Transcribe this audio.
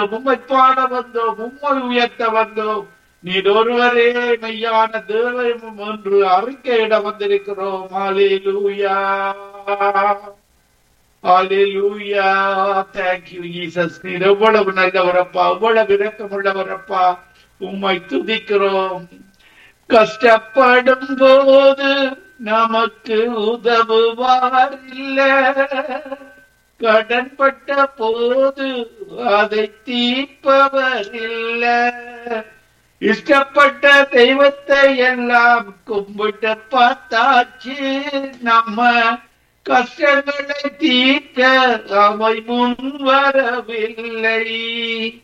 உம்மை பாட வந்தோம் உம்மை உயர்த்த வந்தோம் நீர் ஒருவரே மெய்யான தேவம் என்று அறிக்கையிட வந்திருக்கிறோம் ஹalleluya ஹalleluya thank you jesus நீர் எவ்வளவு நல்லவரப்பா எவ்வளவு இரக்கமுள்ளவரப்பா உம்மை துதிக்கிறோம் கஷ்டப்படும் போது நமக்கு உதவுவார் இல்ல கடன்பட்ட போது அதை தீர்ப்பவர் இல்ல இஷ்டப்பட்ட தெய்வத்தை எல்லாம் கும்பிட்டு பார்த்தாச்சு நம்ம கஷ்டங்களை தீர்க்க அவை முன் வரவில்லை